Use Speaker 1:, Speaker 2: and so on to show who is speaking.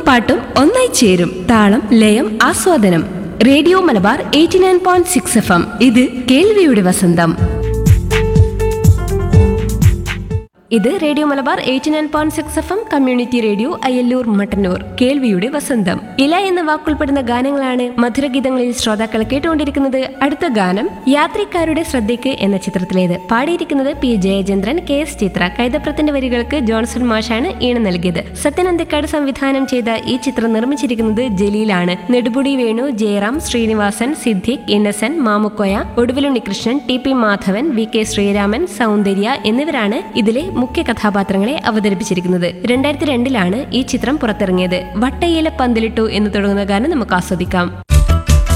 Speaker 1: പാട്ടും ഒന്നായി ചേരും താളം ലയം ആസ്വാദനം radio Malabar eighty nine point six F M ഇത് കേൾവിയുടെ വസന്തം ഇത് radio Malabar eighty nine point six F M community radio Ayyallur Mattannur കേൾവിയുടെ വസന്തം ഇല എന്ന വാക്കുൾപ്പെടുന്ന ഗാനങ്ങളാണ് മധുരഗീതങ്ങളിൽ ശ്രോതാക്കൾ കേട്ടുകൊണ്ടിരിക്കുന്നത് അടുത്ത ഗാനം യാത്രക്കാരുടെ ശ്രദ്ധയ്ക്ക് എന്ന ചിത്രത്തിലേത് പാടിയിരിക്കുന്നത് P Jayachandran K S Chithra കൈതപ്രത്തിന്റെ വരികൾക്ക് ജോൺസൺ മാഷാണ് ഈണം നൽകിയത് സത്യനന്ദിക്കാട് സംവിധാനം ചെയ്ത ഈ ചിത്രം നിർമ്മിച്ചിരിക്കുന്നത് ജലീലാണ് Nedumudi Venu Jayaram Sreenivasan Siddique Innocent Mamukkoya Oduvil Unnikrishnan T P Madhavan V K Sreeraman Soundarya എന്നിവരാണ് ഇതിലെ മുഖ്യ കഥാപാത്രങ്ങളെ അവതരിപ്പിച്ചിരിക്കുന്നത് രണ്ടായിരത്തി രണ്ടിലാണ് ഈ ചിത്രം പുറത്തിറങ്ങിയത് വട്ടയില പന്തലിട്ടു എന്ന് തുടങ്ങുന്ന ഗാനം നമുക്ക് ആസ്വദിക്കാം